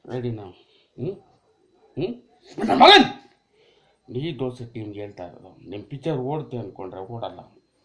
ready ನಾವು ಹ್ಞೂ ಹ್ಞೂ ನನ್ನ ಮಗನ್ ನೀ ದೋಸೆ ಟೀಮ್ಗೆ ಹೇಳ್ತಾ ಇರೋದು ನಿಮ್ಮ ಪಿಕ್ಚರ್ ಓಡುತ್ತೆ ಅಂದ್ಕೊಂಡ್ರೆ ಓಡಲ್ಲ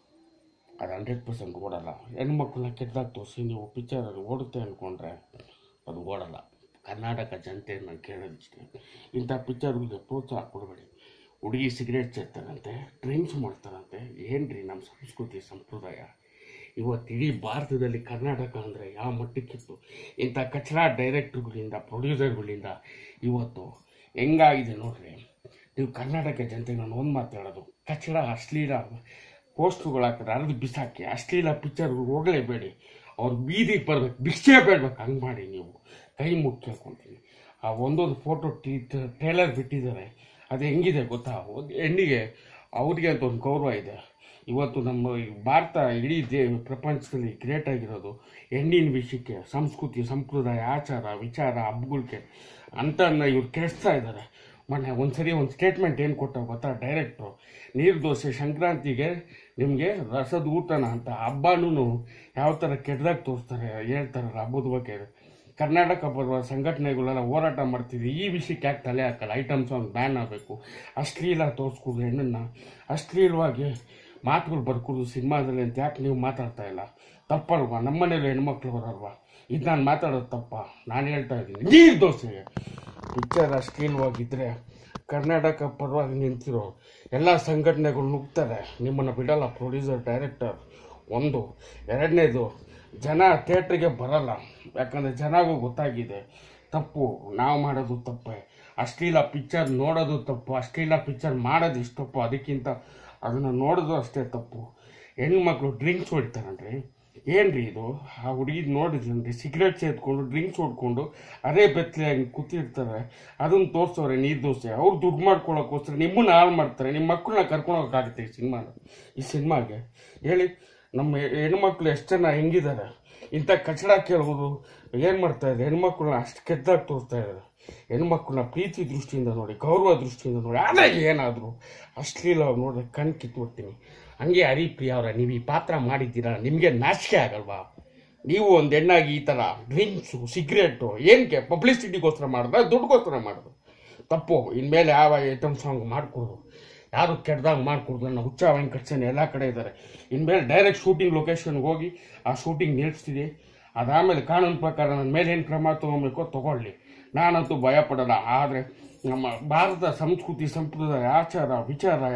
ಅದು ಹಂಡ್ರೆಡ್ ಪರ್ಸೆಂಟ್ ಓಡಲ್ಲ ಹೆಣ್ಮಕ್ಳನ್ನ ಕೆಟ್ಟದಾಗ ತೋರಿಸಿ ನೀವು ಪಿಕ್ಚರ್ ಅದು ಓಡುತ್ತೆ ಅಂದ್ಕೊಂಡ್ರೆ ಅದು ಓಡಲ್ಲ ಕರ್ನಾಟಕ ಜನತೆ ನಾನು ಕೇಳೋದಿಷ್ಟೇ ಇಂಥ ಪಿಕ್ಚರ್ಗಳಿಗೆ ಪ್ರೋತ್ಸಾಹ ಕೊಡಬೇಡಿ ಹುಡುಗಿ ಸಿಗರೇಟ್ ಸೇರ್ತಾರಂತೆ ಡ್ರಿಂಕ್ಸ್ ಮಾಡ್ತಾರಂತೆ ಏನ್ರಿ ನಮ್ಮ ಸಂಸ್ಕೃತಿ ಸಂಪ್ರದಾಯ ಇವತ್ತು ಇಡೀ ಭಾರತದಲ್ಲಿ ಕರ್ನಾಟಕ ಅಂದರೆ ಯಾವ ಮಟ್ಟಕ್ಕಿತ್ತು ಇಂಥ ಕಚರಾ ಡೈರೆಕ್ಟ್ರುಗಳಿಂದ ಪ್ರೊಡ್ಯೂಸರ್ಗಳಿಂದ ಇವತ್ತು ಹೆಂಗಾಗಿದೆ ನೋಡ್ರಿ ನೀವು ಕರ್ನಾಟಕ ಜನತೆಗೆ ನಾನು ಒಂದು ಮಾತಾಡೋದು ಕಚಡ ಅಶ್ಲೀಲ ಪೋಸ್ಟ್ರುಗಳು ಹಾಕಿದ್ರೆ ಅರ್ದು ಬಿಸಾಕಿ ಅಶ್ಲೀಲ ಪಿಕ್ಚರ್ಗಳು ಹೋಗಲೇಬೇಡಿ ಅವ್ರು ಬೀದಿಗೆ ಬರ್ಬೇಕು ಭಿಕ್ಷೆ ಬೇಡ್ಬೇಕು ಹಂಗೆ ಮಾಡಿ ನೀವು ಕೈ ಮುಗಿ ಕೇಳ್ಕೊತೀನಿ ಆ ಒಂದೊಂದು ಫೋಟೋ ಟೀ ಟ್ರೇಲರ್ ಬಿಟ್ಟಿದ್ದಾರೆ ಅದು ಹೆಂಗಿದೆ ಗೊತ್ತಾ ಒಂದು ಹೆಣ್ಣಿಗೆ ಅವ್ರಿಗೆ ಅಂತ ಒಂದು ಗೌರವ ಇದೆ ಇವತ್ತು ನಮ್ಮ ಈ ಭಾರತ ಇಡೀ ದೇ ಪ್ರಪಂಚದಲ್ಲಿ ಗ್ರೇಟ್ ಆಗಿರೋದು ಹೆಣ್ಣಿನ ವಿಷಯಕ್ಕೆ ಸಂಸ್ಕೃತಿ ಸಂಪ್ರದಾಯ ಆಚಾರ ವಿಚಾರ ಹಬ್ಬಗಳಿಗೆ ಅಂತ ಇವ್ರು ಕೆಡಿಸ್ತಾ ಇದ್ದಾರೆ ಮೊನ್ನೆ ಒಂದ್ಸರಿ ಒಂದು ಸ್ಟೇಟ್ಮೆಂಟ್ ಏನು ಕೊಟ್ಟ ಗೊತ್ತಾ ಡೈರೆಕ್ಟ್ರು ನೀರು ದೋಸೆ ಸಂಕ್ರಾಂತಿಗೆ ನಿಮಗೆ ರಸದ ಊಟನ ಅಂತ ಹಬ್ಬನೂ ಯಾವ ಥರ ಕೆಟ್ಟದಾಗ ತೋರಿಸ್ತಾರೆ ಹೇಳ್ತಾರೆ ಹಬ್ಬದ ಬಗ್ಗೆ ಕರ್ನಾಟಕ ಬರುವ ಸಂಘಟನೆಗಳೆಲ್ಲ ಹೋರಾಟ ಮಾಡ್ತಿದ್ವಿ ಈ ವಿಷಯಕ್ಕೆ ಯಾಕೆ ತಲೆ ಹಾಕಲ್ಲ ಐಟಮ್ ಸಾಂಗ್ ಬ್ಯಾನ್ ಆಗಬೇಕು ಅಶ್ಲೀಲ ತೋರಿಸ್ಕೊಡ್ದು ಹೆಣ್ಣನ್ನು ಅಶ್ಲೀಲವಾಗಿ ಮಾತುಗಳು ಬರ್ಕೊಡ್ದು ಸಿನಿಮಾದಲ್ಲಿ ಅಂತ ಯಾಕೆ ನೀವು ಮಾತಾಡ್ತಾ ಇಲ್ಲ ತಪ್ಪಲ್ವಾ ನಮ್ಮನೇಲಿ ಹೆಣ್ಮಕ್ಳು ಬರಲ್ವಾ ಇದು ನಾನು ಮಾತಾಡೋದು ತಪ್ಪ ನಾನು ಹೇಳ್ತಾ ಇದ್ದೀನಿ ನೀರು ದೋಸೆಗೆ ಪಿಕ್ಚರ್ ಅಶ್ಲೀಲವಾಗಿದ್ದರೆ ಕರ್ನಾಟಕ ಪರವಾಗಿ ನಿಂತಿರೋ ಎಲ್ಲ ಸಂಘಟನೆಗಳು ನುಗ್ತಾರೆ ನಿಮ್ಮನ್ನು ಬಿಡಲ್ಲ ಪ್ರೊಡ್ಯೂಸರ್ ಡೈರೆಕ್ಟರ್ ಒಂದು ಎರಡನೇದು ಜನ ಥಿಯೇಟ್ರಿಗೆ ಬರಲ್ಲ ಯಾಕಂದರೆ ಜನಗೂ ಗೊತ್ತಾಗಿದೆ ತಪ್ಪು ನಾವು ಮಾಡೋದು ತಪ್ಪೇ ಅಶ್ಲೀಲ ಪಿಕ್ಚರ್ ನೋಡೋದು ತಪ್ಪು ಅಶ್ಲೀಲ ಪಿಕ್ಚರ್ ಮಾಡೋದು ಇಷ್ಟು ತಪ್ಪು ಅದಕ್ಕಿಂತ ಅದನ್ನು ನೋಡೋದು ಅಷ್ಟೇ ತಪ್ಪು ಹೆಣ್ಮಕ್ಳು ಡ್ರಿಂಕ್ಸ್ ಹೊಡಿತಾರನ್ರಿ ಏನ್ರಿ ಇದು ಆ ಹುಡುಗಿ ನೋಡಿದ್ರಿ ಸಿಗರೇಟ್ ಸೇದ್ಕೊಂಡು ಡ್ರಿಂಕ್ಸ್ ಹೊಡ್ಕೊಂಡು ಅದೇ ಬೆತ್ತಲೆ ಹಂಗೆ ಕೂತಿರ್ತಾರೆ ಅದನ್ನು ತೋರಿಸೋರೆ ನೀರು ದೋಸೆ ಅವ್ರು ದುಡ್ಡು ಮಾಡ್ಕೊಳ್ಳೋಕ್ಕೋಸ್ಕರ ನಿಮ್ಮನ್ನ ಹಾಳು ಮಾಡ್ತಾರೆ ನಿಮ್ಮ ಮಕ್ಕಳನ್ನ ಕರ್ಕೊಂಡು ಹೋಗೋಕ್ಕಾಗುತ್ತೆ ಈ ಸಿನಿಮಾನ ಈ ಸಿನಿಮಾಗೆ ಹೇಳಿ ನಮ್ಮ ಹೆಣ್ಮಕ್ಳು ಎಷ್ಟು ಜನ ಹೆಂಗಿದ್ದಾರೆ ಇಂಥ ಕಚಡ ಕೇಳೋದು ಏನು ಮಾಡ್ತಾ ಇದೆ ಹೆಣ್ಮಕ್ಳನ್ನ ಅಷ್ಟು ಕೆಟ್ಟದಾಗ ತೋರಿಸ್ತಾ ಇದ್ದಾರೆ ಹೆಣ್ಮಕ್ಳನ್ನ ಪ್ರೀತಿ ದೃಷ್ಟಿಯಿಂದ ನೋಡಿ ಗೌರವ ದೃಷ್ಟಿಯಿಂದ ನೋಡಿ ಆದರೆ ಏನಾದರೂ ಅಶ್ಲೀಲವಾಗಿ ನೋಡಿದ್ರೆ ಕಣ್ ಕಿತ್ಬಿಡ್ತೀನಿ ಹಂಗೆ ಹರಿಪ್ರಿಯ ಅವರ ನೀವು ಈ ಪಾತ್ರ ಮಾಡಿದ್ದೀರಾ ನಿಮಗೆ ನಾಚಿಕೆ ಆಗಲ್ವಾ ನೀವು ಒಂದು ಹೆಣ್ಣಾಗಿ ಈ ಥರ ಡ್ರಿಂಕ್ಸು ಸಿಗರೇಟು ಏನಕ್ಕೆ ಪಬ್ಲಿಸಿಟಿಗೋಸ್ಕರ ಮಾಡಿದ್ರೆ ದುಡ್ಡುಗೋಸ್ಕರ ಮಾಡೋದು ತಪ್ಪು ಇನ್ಮೇಲೆ ಯಾವ ಐಟಮ್ ಸಾಂಗ್ ಮಾಡಿಕೊಡು ಯಾರು ಕೆಟ್ಟದಾಗ ಮಾಡಿಕೊಡ್ದು ನನ್ನ ಹುಚ್ಚ ವೆಂಕಟಸೇನೆ ಎಲ್ಲ ಕಡೆ ಇದ್ದಾರೆ ಇನ್ಮೇಲೆ ಡೈರೆಕ್ಟ್ ಶೂಟಿಂಗ್ ಲೊಕೇಶನ್ಗೆ ಹೋಗಿ ಆ ಶೂಟಿಂಗ್ ನಿಲ್ಲಿಸ್ತೀವಿ ಅದಾದಮೇಲೆ ಕಾನೂನು ಪ್ರಕಾರ ನನ್ನ ಮೇಲೆ ಏನು ಕ್ರಮ ತೊಗೊಬೇಕೋ ತೊಗೊಳ್ಳಿ ನಾನಂತೂ ಭಯ ಪಡಲ್ಲ ಆದರೆ ನಮ್ಮ ಭಾರತ ಸಂಸ್ಕೃತಿ ಸಂಪ್ರದಾಯ ಆಚಾರ ವಿಚಾರ